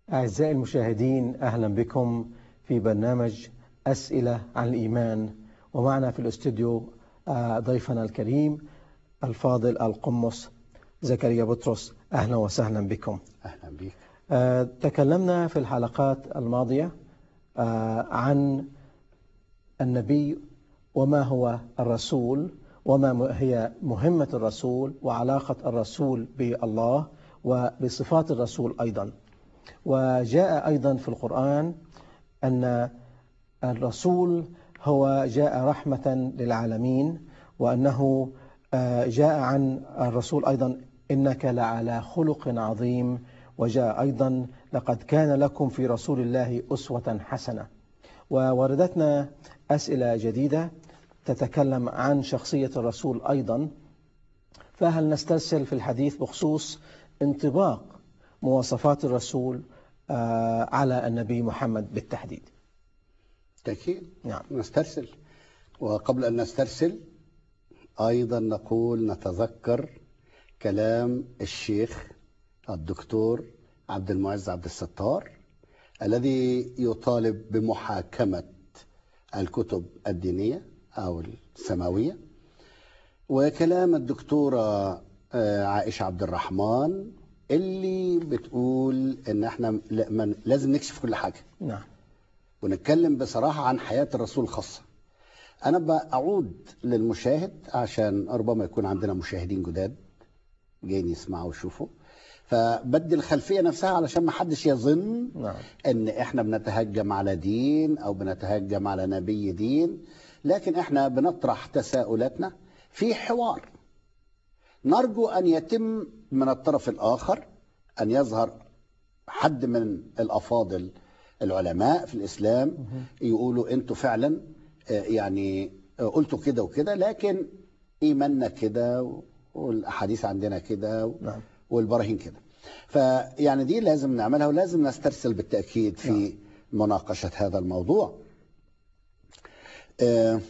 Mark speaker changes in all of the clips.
Speaker 1: أعزائي المشاهدين أهلا بكم في برنامج أسئلة عن الإيمان ومعنا في الاستوديو آه، ضيفنا الكريم الفاضل القمص زكريا بطرس أهلا وسهلا بكم
Speaker 2: أهلا بك
Speaker 1: آه، تكلمنا في الحلقات الماضية آه، عن النبي وما هو الرسول وما هي مهمة الرسول وعلاقة الرسول بالله وبصفات الرسول أيضا وجاء أيضا في القرآن أن الرسول هو جاء رحمة للعالمين وأنه آه، جاء عن الرسول أيضا إنك لعلى خلق عظيم وجاء أيضا لقد كان لكم في رسول الله أسوة حسنة ووردتنا أسئلة جديدة تتكلم عن شخصية الرسول أيضا فهل نسترسل في الحديث بخصوص انطباق مواصفات الرسول آه، على النبي محمد بالتحديد
Speaker 2: تأكيد
Speaker 1: نعم
Speaker 2: نسترسل وقبل أن نسترسل أيضا نقول نتذكر كلام الشيخ الدكتور عبد المعز عبد الستار الذي يطالب بمحاكمة الكتب الدينية أو السماوية وكلام الدكتورة آه، عائشة عبد الرحمن اللي بتقول ان احنا لا- من- لازم نكشف كل حاجة
Speaker 1: نعم
Speaker 2: ونتكلم بصراحة عن حياة الرسول الخاصة أنا بأعود للمشاهد عشان ربما يكون عندنا مشاهدين جداد جايين يسمعوا ويشوفوا فبدي الخلفية نفسها علشان ما حدش يظن
Speaker 1: نعم
Speaker 2: ان احنا بنتهجم على دين او بنتهجم على نبي دين لكن احنا بنطرح تساؤلاتنا في حوار نرجو ان يتم من الطرف الاخر ان يظهر حد من الافاضل العلماء في الاسلام يقولوا انتوا فعلا آه، يعني آه، قلتوا كده وكده لكن ايماننا كده والاحاديث عندنا كده
Speaker 1: نعم
Speaker 2: والبراهين كده فيعني دي لازم نعملها ولازم نسترسل بالتأكيد في
Speaker 1: نعم.
Speaker 2: مناقشة هذا الموضوع آه،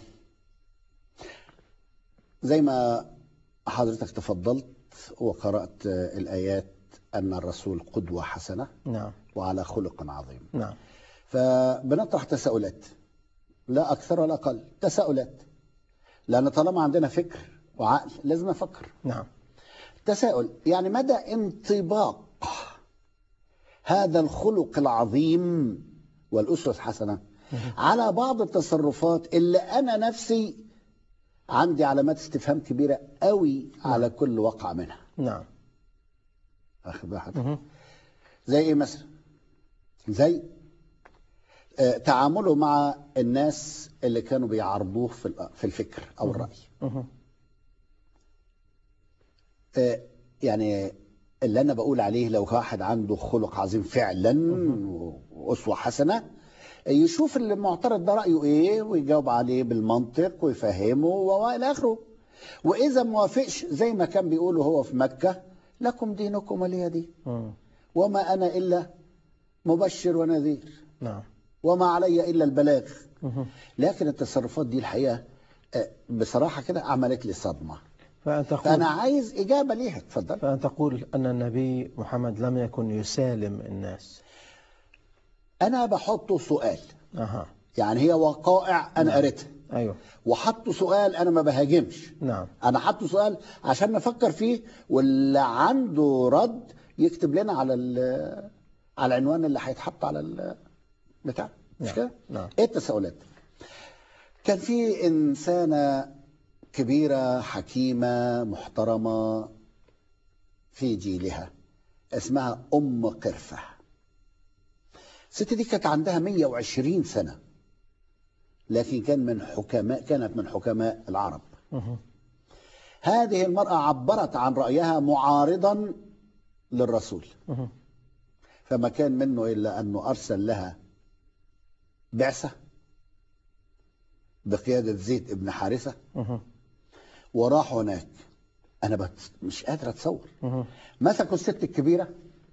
Speaker 2: زي ما حضرتك تفضلت وقرأت آه، الآيات أن الرسول قدوة حسنة
Speaker 1: نعم
Speaker 2: وعلى خلق عظيم
Speaker 1: نعم
Speaker 2: فبنطرح تساؤلات لا أكثر ولا أقل تساؤلات لأن طالما عندنا فكر وعقل لازم نفكر
Speaker 1: نعم
Speaker 2: تساؤل يعني مدى انطباق هذا الخلق العظيم والأسوة الحسنة على بعض التصرفات اللي أنا نفسي عندي علامات استفهام كبيرة قوي على كل وقع منها
Speaker 1: نعم
Speaker 2: أخذ واحد
Speaker 1: مهم.
Speaker 2: زي إيه مثلا زي آه، تعامله مع الناس اللي كانوا بيعارضوه في الأ- في الفكر أو الرأي
Speaker 1: مهم.
Speaker 2: آه، يعني اللي انا بقول عليه لو واحد عنده خلق عظيم فعلا واسوه حسنه يشوف اللي المعترض ده رايه ايه ويجاوب عليه بالمنطق ويفهمه والى اخره واذا ما وافقش زي ما كان بيقوله هو في مكه لكم دينكم ولي دين
Speaker 1: مم.
Speaker 2: وما انا الا مبشر ونذير
Speaker 1: نعم
Speaker 2: وما علي الا البلاغ
Speaker 1: مهم.
Speaker 2: لكن التصرفات دي الحقيقه آه، بصراحه كده عملت لي صدمه
Speaker 1: فأن تقول
Speaker 2: فانا عايز اجابه ليها اتفضل
Speaker 1: فأن تقول أن النبي محمد لم يكن يسالم الناس
Speaker 2: انا بحطه سؤال
Speaker 1: أها
Speaker 2: يعني هي وقائع انا قريتها
Speaker 1: أيوه
Speaker 2: وحطه سؤال انا ما بهاجمش
Speaker 1: نعم
Speaker 2: انا حطه سؤال عشان نفكر فيه واللي عنده رد يكتب لنا على ال- على العنوان اللي هيتحط على ال- بتاع مش
Speaker 1: نعم.
Speaker 2: كده
Speaker 1: نعم
Speaker 2: ايه التساؤلات كان في انسانه كبيره حكيمه محترمه في جيلها اسمها ام قرفه الست دي كانت عندها 120 سنه لكن كان من حكماء كانت من حكماء العرب
Speaker 1: مهم.
Speaker 2: هذه المرأة عبرت عن رأيها معارضا للرسول
Speaker 1: مهم.
Speaker 2: فما كان منه إلا أنه أرسل لها بعثة بقيادة زيد ابن حارثة
Speaker 1: مهم.
Speaker 2: وراح هناك أنا بت... مش قادر أتصور
Speaker 1: مهم.
Speaker 2: مسكوا الست الكبيرة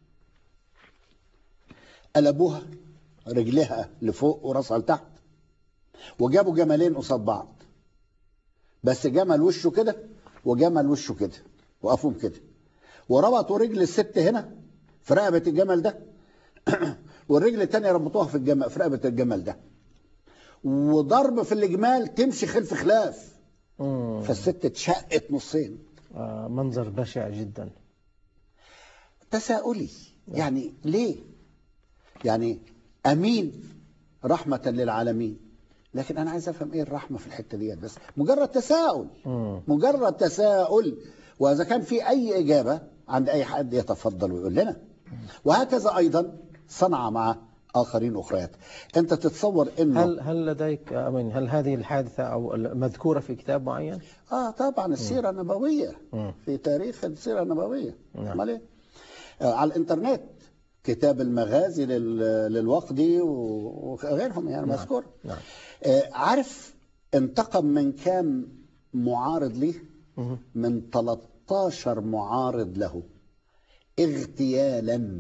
Speaker 2: قلبوها رجلها لفوق وراسها لتحت وجابوا جملين قصاد بعض بس جمل وشه كده وجمل وشه كده وقفوهم كده وربطوا رجل الست هنا في رقبة الجمل ده والرجل الثانيه ربطوها في الجمل في رقبه الجمل ده وضرب في الجمال تمشي خلف خلاف
Speaker 1: مم.
Speaker 2: فالست اتشقت نصين
Speaker 1: آه، منظر بشع جدا
Speaker 2: تساؤلي يعني ليه يعني امين رحمه للعالمين لكن انا عايز افهم ايه الرحمه في الحته ديت بس مجرد تساؤل
Speaker 1: مم.
Speaker 2: مجرد تساؤل واذا كان في اي اجابه عند اي حد يتفضل ويقول لنا وهكذا ايضا صنع مع اخرين اخريات انت تتصور انه
Speaker 1: هل هل لديك آه، أمين هل هذه الحادثة أو المذكورة في كتاب معين؟
Speaker 2: اه طبعا السيره النبويه
Speaker 1: مم.
Speaker 2: في تاريخ السيره النبويه
Speaker 1: نعم.
Speaker 2: امال ايه آه على الانترنت كتاب المغازي لل- للوقدي و- وغيرهم يعني مذكور
Speaker 1: نعم
Speaker 2: آه عارف انتقم من كام معارض ليه
Speaker 1: مم.
Speaker 2: من 13 معارض له اغتيالا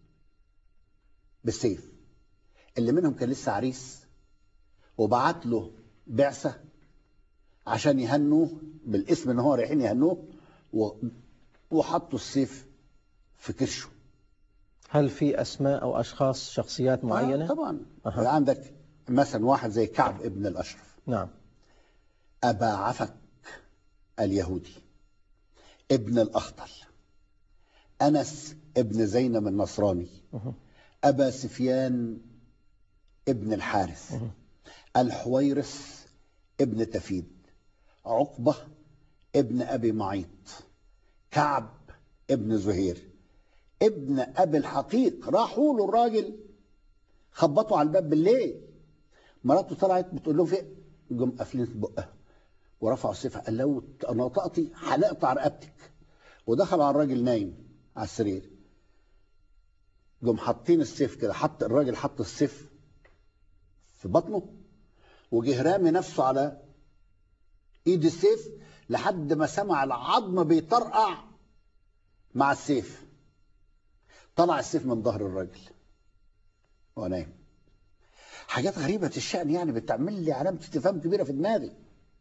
Speaker 2: بالسيف اللي منهم كان لسه عريس وبعت له بعثة عشان يهنوه بالاسم ان هو رايحين يهنوه و- وحطوا السيف في كرشه
Speaker 1: هل في أسماء أو أشخاص شخصيات معينة؟
Speaker 2: آه طبعا
Speaker 1: أها.
Speaker 2: عندك مثلا واحد زي كعب ابن الاشرف
Speaker 1: نعم
Speaker 2: أبا عفك اليهودي ابن الأخطل أنس ابن زينب النصراني
Speaker 1: مه.
Speaker 2: أبا سفيان ابن الحارث
Speaker 1: مه.
Speaker 2: الحويرث ابن تفيد عقبة ابن أبي معيط كعب ابن زهير ابن أبي الحقيق راحوا له الراجل خبطوا على الباب بالليل مراته طلعت بتقول لهم فين جم قافلين بقها ورفعوا السيف قال لو انا طقتي هنقطع رقبتك ودخل على الراجل نايم على السرير جم حاطين السيف كده حط الراجل حط السيف في بطنه وجه رامي نفسه على ايد السيف لحد ما سمع العظم بيطرقع مع السيف طلع السيف من ظهر الراجل وهو نايم حاجات غريبة الشأن يعني بتعمل لي علامة استفهام كبيرة في دماغي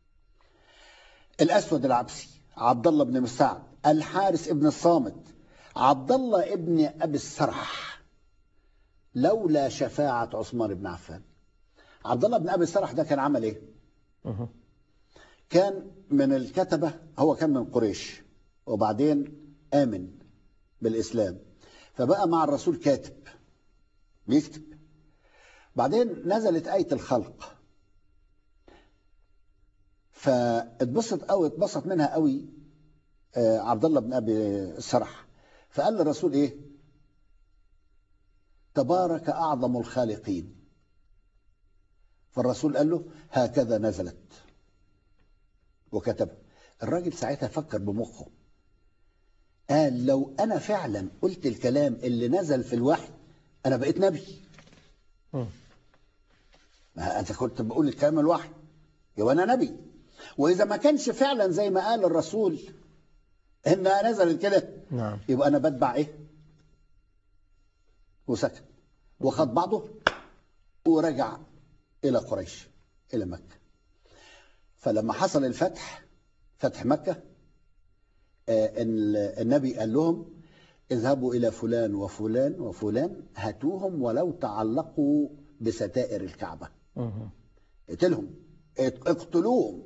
Speaker 2: الأسود العبسي عبد الله بن مسعد الحارس ابن الصامت عبد الله ابن أبي السرح لولا شفاعة عثمان بن عفان عبد الله بن أبي السرح ده كان عمل إيه؟
Speaker 1: مه.
Speaker 2: كان من الكتبة هو كان من قريش وبعدين آمن بالإسلام فبقى مع الرسول كاتب بيكتب بعدين نزلت آية الخلق فاتبسط قوي اتبسط منها قوي آه، عبد الله بن ابي السرح فقال للرسول ايه تبارك اعظم الخالقين فالرسول قال له هكذا نزلت وكتب الراجل ساعتها فكر بمخه قال لو انا فعلا قلت الكلام اللي نزل في الوحي انا بقيت نبي
Speaker 1: مه.
Speaker 2: ما انت كنت بقول الكلام الوحي يبقى انا نبي واذا ما كانش فعلا زي ما قال الرسول انها نزلت كده
Speaker 1: نعم
Speaker 2: يبقى انا بتبع ايه وسكت وخد بعضه ورجع الى قريش الى مكه فلما حصل الفتح فتح مكه آه، ال- النبي قال لهم اذهبوا الى فلان وفلان وفلان هاتوهم ولو تعلقوا بستائر الكعبه
Speaker 1: مه.
Speaker 2: اقتلهم اقتلوهم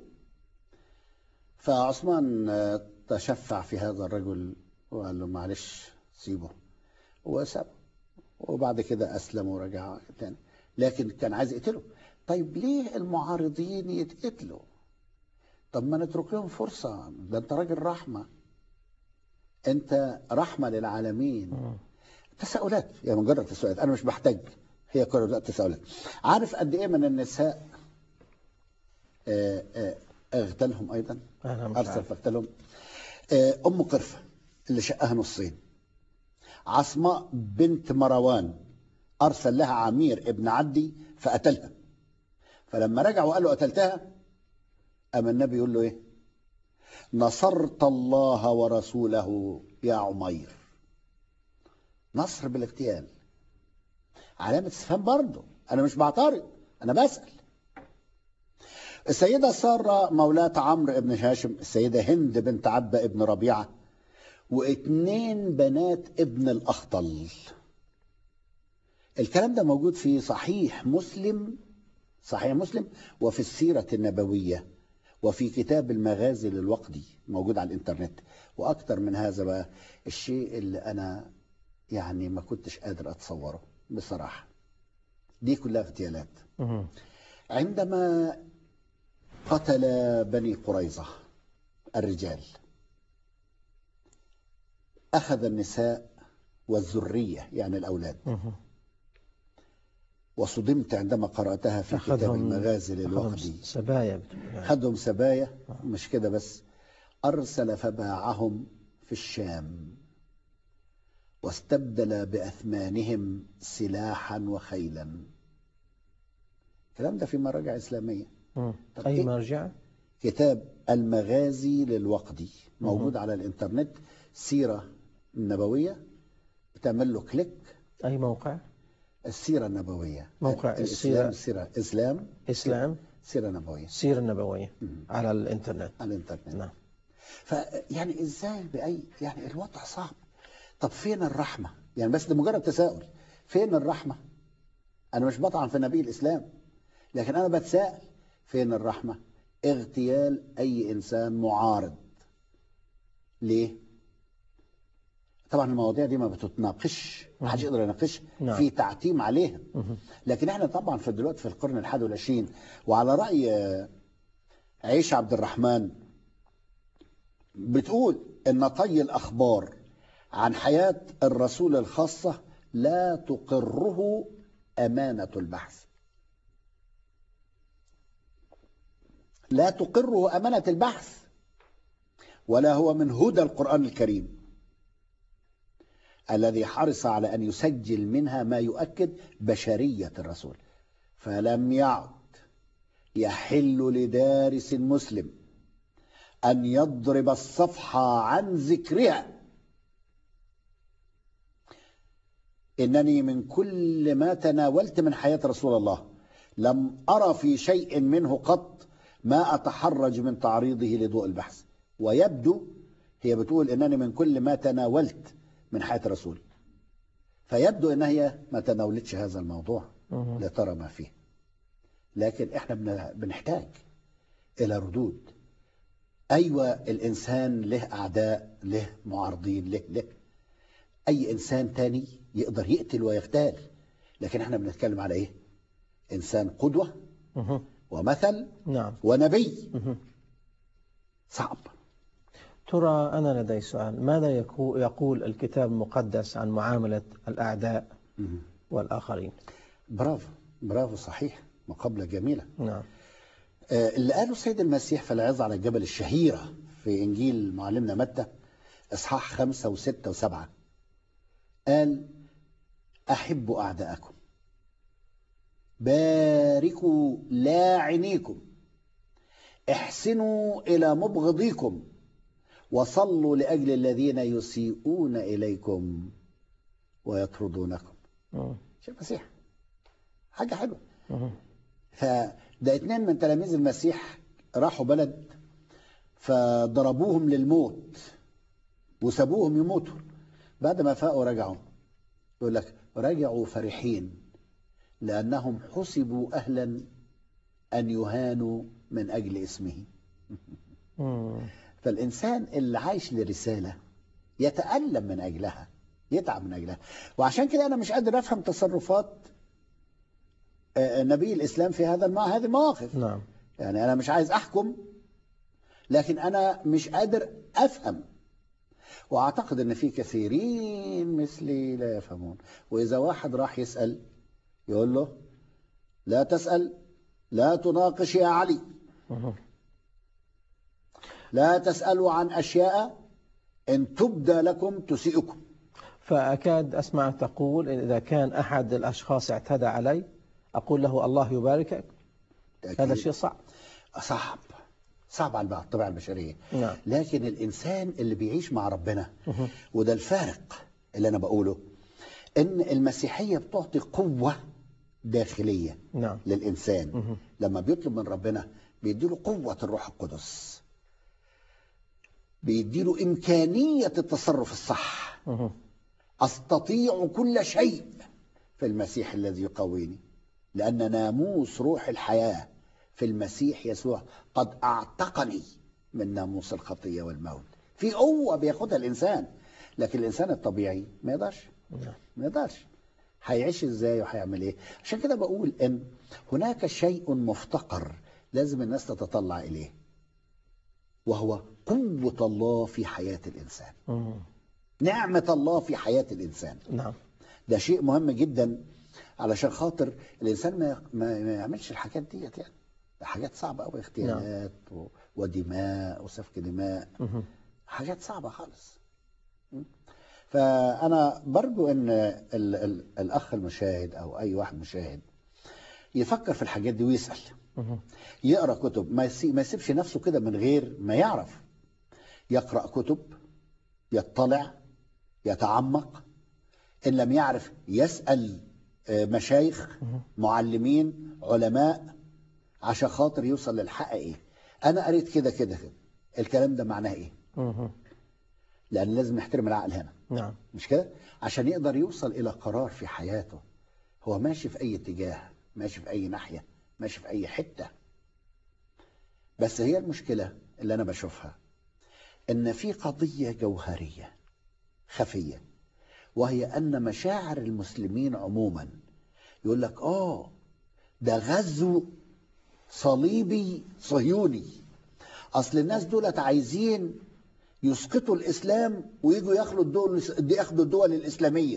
Speaker 2: فعثمان آه، تشفع في هذا الرجل وقال له معلش سيبه وسابه وبعد كده اسلم ورجع تاني لكن كان عايز يقتله طيب ليه المعارضين يتقتلوا طب ما نترك لهم فرصة ده انت راجل رحمة انت رحمة للعالمين
Speaker 1: مه.
Speaker 2: تساؤلات يعني مجرد تساؤلات انا مش بحتاج هي كل الوقت تساؤلات عارف قد ايه من النساء آه، آه، اغتالهم ايضا
Speaker 1: أنا مش
Speaker 2: ارسل
Speaker 1: عارف.
Speaker 2: فاغتالهم آه، ام قرفه اللي شقها نصين عصماء بنت مروان ارسل لها عمير ابن عدي فقتلها فلما رجع وقال له قتلتها اما النبي يقول له ايه نصرت الله ورسوله يا عمير نصر بالاغتيال علامة استفهام برضه أنا مش بعترض أنا بسأل السيدة سارة مولاة عمرو بن هاشم السيدة هند بنت عبة ابن ربيعة واثنين بنات ابن الأخطل الكلام ده موجود في صحيح مسلم صحيح مسلم وفي السيرة النبوية وفي كتاب المغازي للوقدي موجود على الانترنت واكتر من هذا بقى الشيء اللي انا يعني ما كنتش قادر اتصوره بصراحة دي كلها اغتيالات
Speaker 1: مهم.
Speaker 2: عندما قتل بني قريظة الرجال أخذ النساء والذرية يعني الأولاد
Speaker 1: مهم.
Speaker 2: وصدمت عندما قرأتها في كتاب
Speaker 1: أخذهم
Speaker 2: المغازي
Speaker 1: أخذهم
Speaker 2: للوقدي
Speaker 1: سبايا بتقول يعني.
Speaker 2: خدهم سبايا مش كده بس أرسل فباعهم في الشام واستبدل بأثمانهم سلاحا وخيلا الكلام ده في مراجع إسلامية
Speaker 1: مم.
Speaker 2: طب
Speaker 1: أي
Speaker 2: إيه؟
Speaker 1: مرجع
Speaker 2: كتاب المغازي للوقدي موجود على الإنترنت سيرة النبوية بتعمل له كليك
Speaker 1: أي موقع
Speaker 2: السيرة النبوية
Speaker 1: موقع
Speaker 2: الإسلام
Speaker 1: السيرة.
Speaker 2: السيرة إسلام
Speaker 1: إسلام
Speaker 2: سيرة نبوية
Speaker 1: السيرة النبوية
Speaker 2: مم.
Speaker 1: على الإنترنت
Speaker 2: على الإنترنت
Speaker 1: نعم
Speaker 2: فيعني ازاي باي يعني الوضع صعب طب فين الرحمه يعني بس ده مجرد تساؤل فين الرحمه انا مش بطعن في نبي الاسلام لكن انا بتساءل فين الرحمه اغتيال اي انسان معارض ليه طبعا المواضيع دي ما بتتناقش ما حدش يقدر يناقشها
Speaker 1: نعم.
Speaker 2: في تعتيم عليها
Speaker 1: مهم.
Speaker 2: لكن احنا طبعا في دلوقتي في القرن الحادي والعشرين وعلى راي آه، عيش عبد الرحمن بتقول ان طي الاخبار عن حياه الرسول الخاصه لا تقره امانه البحث لا تقره امانه البحث ولا هو من هدى القران الكريم الذي حرص على ان يسجل منها ما يؤكد بشريه الرسول فلم يعد يحل لدارس مسلم أن يضرب الصفحة عن ذكرها إنني من كل ما تناولت من حياة رسول الله لم أرى في شيء منه قط ما أتحرج من تعريضه لضوء البحث ويبدو هي بتقول إنني من كل ما تناولت من حياة الرسول فيبدو إن هي ما تناولتش هذا الموضوع
Speaker 1: مهم.
Speaker 2: لترى ما فيه لكن احنا بن- بنحتاج إلى ردود أيوة الإنسان له أعداء له معارضين له له أي إنسان تاني يقدر يقتل ويغتال لكن احنا بنتكلم على إيه إنسان قدوة
Speaker 1: مهم.
Speaker 2: ومثل
Speaker 1: نعم
Speaker 2: ونبي
Speaker 1: مهم.
Speaker 2: صعب
Speaker 1: ترى أنا لدي سؤال ماذا يكو- يقول الكتاب المقدس عن معاملة الأعداء
Speaker 2: مم.
Speaker 1: والآخرين
Speaker 2: برافو برافو صحيح مقابلة جميلة
Speaker 1: نعم
Speaker 2: آه، اللي قاله السيد المسيح في العظة على الجبل الشهيرة في إنجيل معلمنا متى إصحاح خمسة وستة وسبعة قال أحبوا أعداءكم باركوا لاعنيكم احسنوا إلى مبغضيكم وصلوا لأجل الذين يسيئون إليكم ويطردونكم
Speaker 1: مم.
Speaker 2: شوف المسيح حاجة حلوة
Speaker 1: مهم.
Speaker 2: فده اتنين من تلاميذ المسيح راحوا بلد فضربوهم للموت وسابوهم يموتوا بعد ما فاقوا رجعوا يقول لك رجعوا فرحين لأنهم حسبوا أهلا أن يهانوا من أجل اسمه
Speaker 1: مم.
Speaker 2: فالإنسان اللي عايش لرسالة يتألم من أجلها يتعب من أجلها وعشان كده أنا مش قادر أفهم تصرفات آه، نبي الإسلام في هذا المو... هذه المواقف
Speaker 1: نعم
Speaker 2: يعني أنا مش عايز أحكم لكن أنا مش قادر أفهم وأعتقد أن في كثيرين مثلي لا يفهمون وإذا واحد راح يسأل يقول له لا تسأل لا تناقش يا علي
Speaker 1: مهم.
Speaker 2: لا تسألوا عن أشياء إن تبدى لكم تسيئكم
Speaker 1: فأكاد أسمع تقول إن إذا كان أحد الأشخاص اعتدى علي أقول له الله يباركك هذا شيء صعب
Speaker 2: صعب صعب على الطبيعة البشرية
Speaker 1: نعم
Speaker 2: لكن الإنسان اللي بيعيش مع ربنا
Speaker 1: مهم.
Speaker 2: وده الفارق اللي أنا بقوله إن المسيحية بتعطي قوة داخلية
Speaker 1: نعم
Speaker 2: للإنسان
Speaker 1: مهم.
Speaker 2: لما بيطلب من ربنا بيديله قوة الروح القدس بيديله إمكانية التصرف الصح
Speaker 1: مهم.
Speaker 2: أستطيع كل شيء في المسيح الذي يقويني لأن ناموس روح الحياة في المسيح يسوع قد أعتقني من ناموس الخطية والموت في قوة بياخدها الإنسان لكن الإنسان الطبيعي ما يقدرش
Speaker 1: نعم
Speaker 2: ما يقدرش هيعيش ازاي وهيعمل ايه عشان كده بقول ان هناك شيء مفتقر لازم الناس تتطلع اليه وهو قوة الله في حياة الإنسان
Speaker 1: مم.
Speaker 2: نعمة الله في حياة الإنسان
Speaker 1: نعم
Speaker 2: ده شيء مهم جدا علشان خاطر الإنسان ما ما ما يعملش الحاجات ديت يعني ده حاجات صعبة قوي اغتيالات و- ودماء وسفك دماء
Speaker 1: مم.
Speaker 2: حاجات صعبة خالص م? فأنا برجو أن ال ال الأخ المشاهد أو أي واحد مشاهد يفكر في الحاجات دي ويسأل
Speaker 1: مم.
Speaker 2: يقرأ كتب ما يسي- ما يسيبش نفسه كده من غير ما يعرف يقرأ كتب يطلع يتعمق إن لم يعرف يسأل آه، مشايخ
Speaker 1: مم.
Speaker 2: معلمين علماء عشان خاطر يوصل للحق ايه انا قريت كده كده كده الكلام ده معناه ايه
Speaker 1: مم.
Speaker 2: لان لازم نحترم العقل هنا
Speaker 1: نعم
Speaker 2: مش كده عشان يقدر يوصل الى قرار في حياته هو ماشي في اي اتجاه ماشي في اي ناحيه ماشي في اي حته بس هي المشكله اللي انا بشوفها ان في قضيه جوهريه خفيه وهي ان مشاعر المسلمين عموما يقول لك اه ده غزو صليبي صهيوني اصل الناس دولت عايزين يسقطوا الاسلام ويجوا ياخدوا الدول ياخدوا الدول الاسلاميه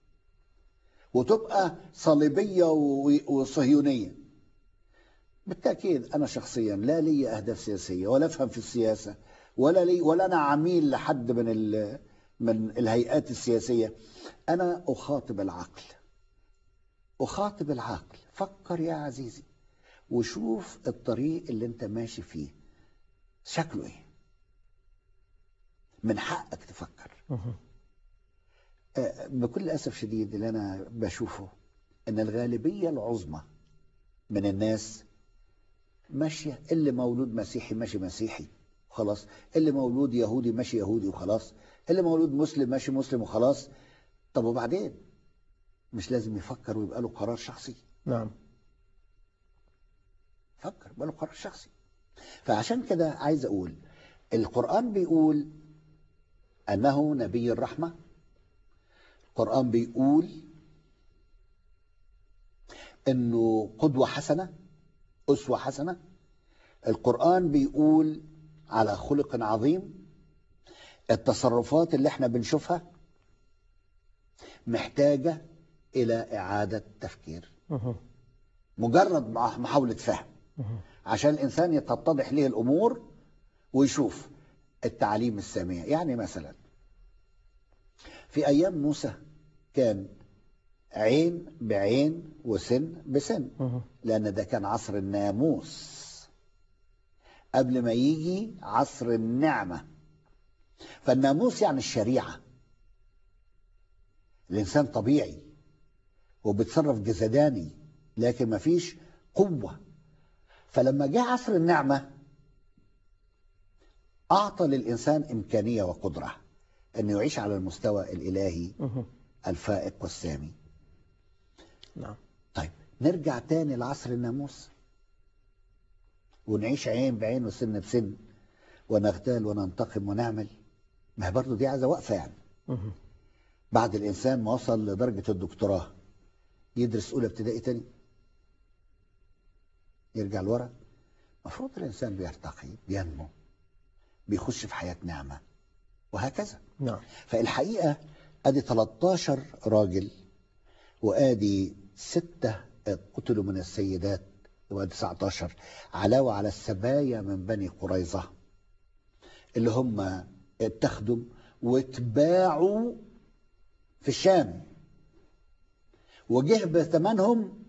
Speaker 2: وتبقى صليبيه و- وصهيونيه بالتاكيد انا شخصيا لا لي اهداف سياسيه ولا افهم في السياسه ولا لي ولا انا عميل لحد من ال من الهيئات السياسيه انا اخاطب العقل اخاطب العقل فكر يا عزيزي وشوف الطريق اللي انت ماشي فيه شكله ايه من حقك تفكر
Speaker 1: مم.
Speaker 2: آه، بكل اسف شديد اللي انا بشوفه ان الغالبيه العظمى من الناس ماشيه اللي مولود مسيحي ماشي مسيحي وخلاص اللي مولود يهودي ماشي يهودي وخلاص اللي مولود مسلم ماشي مسلم وخلاص طب وبعدين مش لازم يفكر ويبقى له قرار شخصي
Speaker 1: نعم
Speaker 2: فكر يبقى له قرار شخصي فعشان كده عايز اقول القرآن بيقول انه نبي الرحمة القرآن بيقول انه قدوة حسنة اسوة حسنة القرآن بيقول على خلق عظيم التصرفات اللي احنا بنشوفها محتاجة الى اعادة تفكير
Speaker 1: مم.
Speaker 2: مجرد مع- محاولة فهم
Speaker 1: مم.
Speaker 2: عشان الإنسان يتضح له الأمور ويشوف التعليم السامية يعني مثلا في أيام موسى كان عين بعين وسن بسن
Speaker 1: مم.
Speaker 2: لأن ده كان عصر الناموس قبل ما يجي عصر النعمة فالناموس يعني الشريعة الإنسان طبيعي وبيتصرف جسداني لكن مفيش قوة فلما جاء عصر النعمة أعطى للإنسان إمكانية وقدرة أنه يعيش على المستوى الإلهي
Speaker 1: مم.
Speaker 2: الفائق والسامي
Speaker 1: نعم
Speaker 2: طيب نرجع تاني لعصر الناموس ونعيش عين بعين وسن بسن ونغتال وننتقم ونعمل ما هي برضه دي عايزه وقفه يعني
Speaker 1: مم.
Speaker 2: بعد الانسان ما وصل لدرجه الدكتوراه يدرس اولى ابتدائي تاني يرجع لورا المفروض الانسان بيرتقي بينمو بيخش في حياه نعمه وهكذا
Speaker 1: نعم
Speaker 2: فالحقيقه ادي 13 راجل وادي ستة قتلوا من السيدات وادي 19 علاوة على السبايا من بني قريظة اللي هم اتخذوا واتباعوا في الشام وجه بثمنهم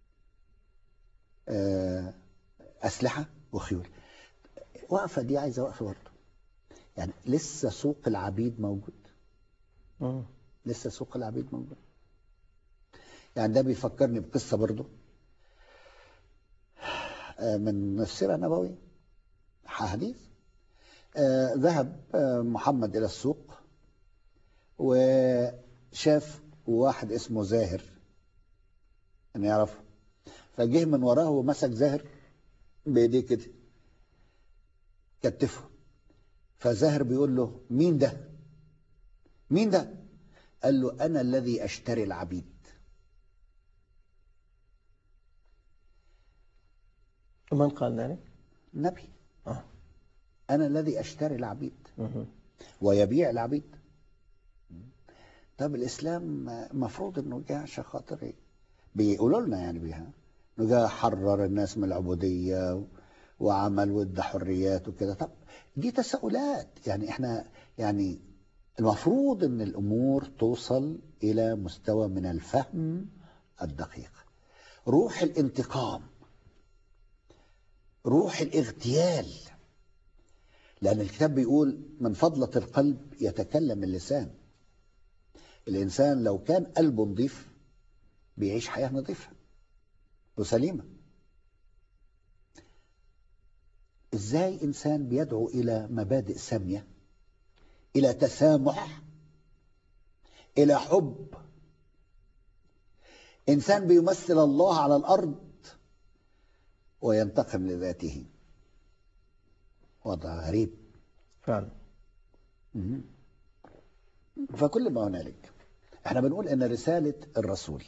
Speaker 2: آه، أسلحة وخيول وقفة دي عايزة وقفة برضه يعني لسه سوق العبيد موجود
Speaker 1: مم.
Speaker 2: لسه سوق العبيد موجود يعني ده بيفكرني بقصة برضو آه، من السيرة النبوية حديث آه، ذهب آه، محمد إلى السوق وشاف واحد اسمه زاهر ان يعرفه فجه من وراه ومسك زاهر بايديه كده كتفه فزاهر بيقول له مين ده مين ده قال له انا الذي اشتري العبيد
Speaker 1: من قال ذلك؟
Speaker 2: النبي
Speaker 1: آه.
Speaker 2: انا الذي اشتري العبيد
Speaker 1: مه.
Speaker 2: ويبيع العبيد طب الاسلام مفروض انه جه عشان خاطر ايه بيقولوا لنا يعني بيها انه جه حرر الناس من العبوديه و- وعمل وادى حريات وكده طب دي تساؤلات يعني احنا يعني المفروض ان الامور توصل الى مستوى من الفهم الدقيق روح الانتقام روح الاغتيال لأن الكتاب بيقول من فضلة القلب يتكلم اللسان الإنسان لو كان قلبه نظيف بيعيش حياة نظيفة وسليمة إزاي إنسان بيدعو إلى مبادئ سامية إلى تسامح إلى حب إنسان بيمثل الله على الأرض وينتقم لذاته وضع غريب
Speaker 1: فعلا
Speaker 2: مهم. فكل ما هنالك احنا بنقول ان رسالة الرسول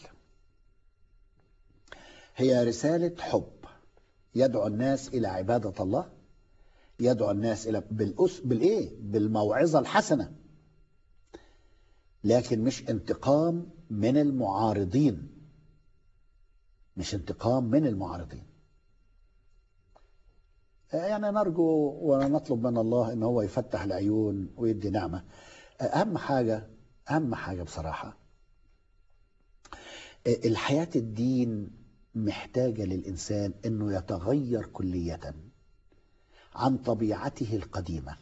Speaker 2: هي رسالة حب يدعو الناس الى عبادة الله يدعو الناس الى بالأس بالايه بالموعظة الحسنة لكن مش انتقام من المعارضين مش انتقام من المعارضين يعني نرجو ونطلب من الله ان هو يفتح العيون ويدي نعمه اهم حاجه اهم حاجه بصراحه الحياه الدين محتاجه للانسان انه يتغير كليه عن طبيعته القديمه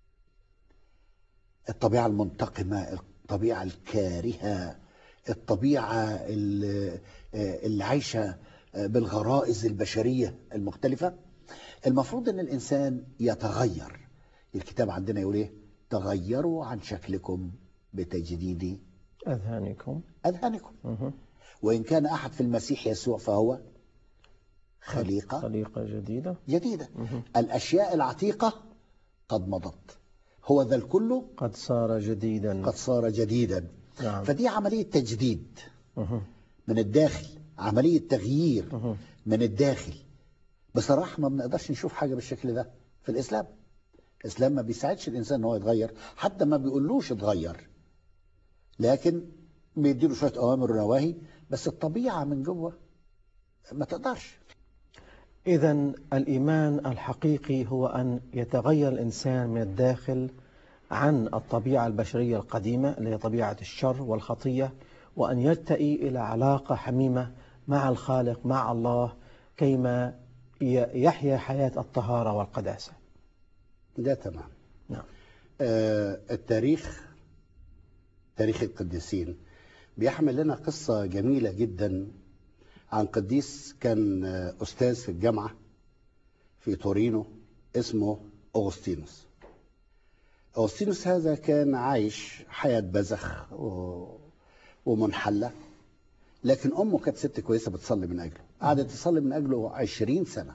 Speaker 2: الطبيعه المنتقمه الطبيعه الكارهه الطبيعه اللي اللي عايشه بالغرائز البشريه المختلفه المفروض ان الانسان يتغير الكتاب عندنا يقول ايه تغيروا عن شكلكم بتجديد
Speaker 1: أذهانكم
Speaker 2: اذهانكم
Speaker 1: مه.
Speaker 2: وان كان احد في المسيح يسوع فهو خليقه
Speaker 1: خليقة جديدة
Speaker 2: جديده
Speaker 1: مه.
Speaker 2: الاشياء العتيقه قد مضت هو ذا الكل
Speaker 1: قد صار جديدا
Speaker 2: قد صار جديدا
Speaker 1: نعم
Speaker 2: فدي عمليه تجديد
Speaker 1: مه.
Speaker 2: من الداخل عمليه تغيير
Speaker 1: مه.
Speaker 2: من الداخل بصراحة ما بنقدرش نشوف حاجة بالشكل ده في الإسلام الإسلام ما بيساعدش الإنسان إن هو يتغير حتى ما بيقولوش اتغير لكن بيديله شوية أوامر ونواهي بس الطبيعة من جوه ما تقدرش
Speaker 1: إذا الإيمان الحقيقي هو أن يتغير الإنسان من الداخل عن الطبيعة البشرية القديمة اللي هي طبيعة الشر والخطية وأن يرتئي إلى علاقة حميمة مع الخالق مع الله كيما ي- يحيا حياة الطهارة والقداسة
Speaker 2: ده تمام
Speaker 1: نعم
Speaker 2: آه التاريخ تاريخ القديسين بيحمل لنا قصة جميلة جدا عن قديس كان آه، أستاذ في الجامعة في تورينو اسمه أغسطينوس أغسطينوس هذا كان عايش حياة بذخ و- ومنحلة لكن أمه كانت ست كويسة بتصلي من أجله قعدت تصلي من أجله عشرين سنة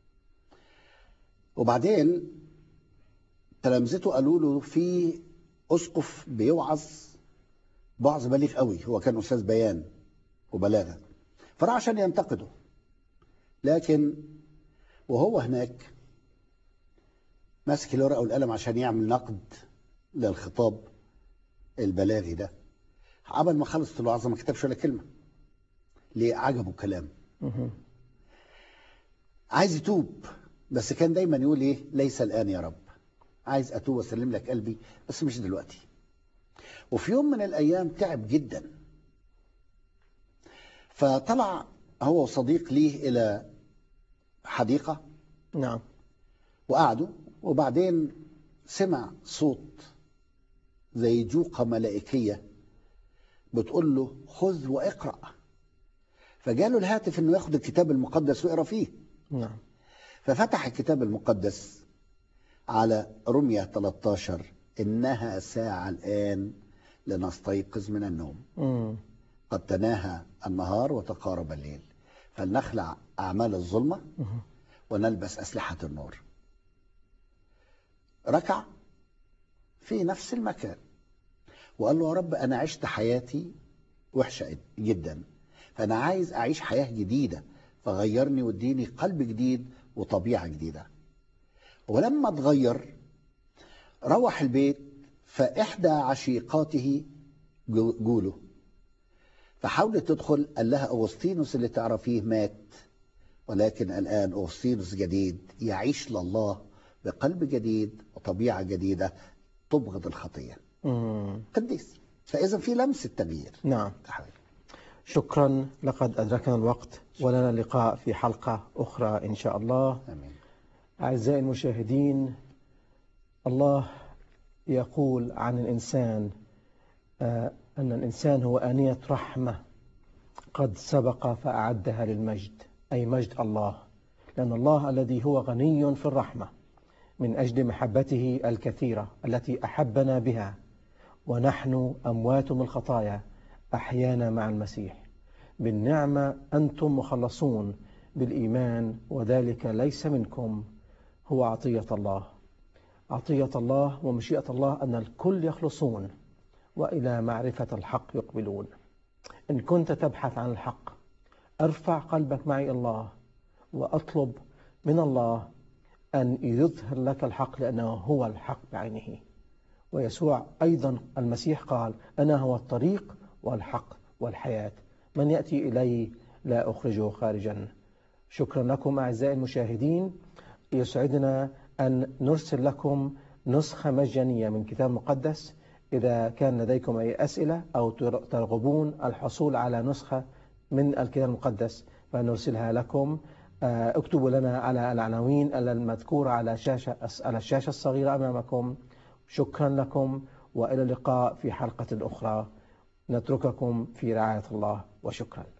Speaker 2: وبعدين تلامذته قالوا له في أسقف بيوعظ وعظ بليغ قوي هو كان أستاذ بيان وبلاغة فراح عشان ينتقده لكن وهو هناك ماسك الورقة والقلم عشان يعمل نقد للخطاب البلاغي ده قبل ما خلصت الوعظة ما كتبش ولا كلمة ليه عجبه كلام
Speaker 1: مه.
Speaker 2: عايز يتوب بس كان دايما يقول ايه ليس الان يا رب عايز اتوب واسلم لك قلبي بس مش دلوقتي وفي يوم من الايام تعب جدا فطلع هو وصديق ليه الى حديقه
Speaker 1: نعم
Speaker 2: وقعدوا وبعدين سمع صوت زي جوقة ملائكية بتقول له خذ واقرأ فجاله الهاتف انه ياخد الكتاب المقدس ويقرا فيه
Speaker 1: نعم
Speaker 2: ففتح الكتاب المقدس على رمية 13 إنها ساعة الآن لنستيقظ من النوم
Speaker 1: مم.
Speaker 2: قد تناهى النهار وتقارب الليل فلنخلع أعمال الظلمة
Speaker 1: مهم.
Speaker 2: ونلبس أسلحة النور ركع في نفس المكان وقال له يا رب أنا عشت حياتي وحشة جدا فأنا عايز أعيش حياة جديدة فغيرني واديني قلب جديد وطبيعة جديدة ولما اتغير روح البيت فإحدى عشيقاته جو- جوله فحاولت تدخل قال لها أغسطينوس اللي تعرفيه مات ولكن الآن أغسطينوس جديد يعيش لله بقلب جديد وطبيعة جديدة تبغض الخطية
Speaker 1: مم.
Speaker 2: قديس فإذا في لمسة تغيير
Speaker 1: نعم
Speaker 2: يا حبيبي.
Speaker 1: شكرا لقد أدركنا الوقت ولنا لقاء في حلقة أخرى إن شاء الله
Speaker 2: آمين
Speaker 1: أعزائي المشاهدين الله يقول عن الإنسان آه، أن الإنسان هو آنية رحمة قد سبق فأعدها للمجد أي مجد الله لأن الله الذي هو غني في الرحمة من أجل محبته الكثيرة التي أحبنا بها ونحن أموات من الخطايا أحيانا مع المسيح بالنعمة أنتم مخلصون بالإيمان وذلك ليس منكم هو عطية الله عطية الله ومشيئة الله أن الكل يخلصون وإلى معرفة الحق يقبلون إن كنت تبحث عن الحق ارفع قلبك معي الله وأطلب من الله أن يظهر لك الحق لأنه هو الحق بعينه ويسوع أيضا المسيح قال أنا هو الطريق والحق والحياة من يأتي إلي لا أخرجه خارجا شكرا لكم أعزائي المشاهدين يسعدنا أن نرسل لكم نسخة مجانية من كتاب مقدس إذا كان لديكم أي أسئلة أو ترغبون الحصول على نسخة من الكتاب المقدس فنرسلها لكم آه، اكتبوا لنا على العناوين المذكورة على شاشة على الشاشة الصغيرة أمامكم شكرا لكم وإلى اللقاء في حلقة أخرى نترككم في رعاية الله وشكرا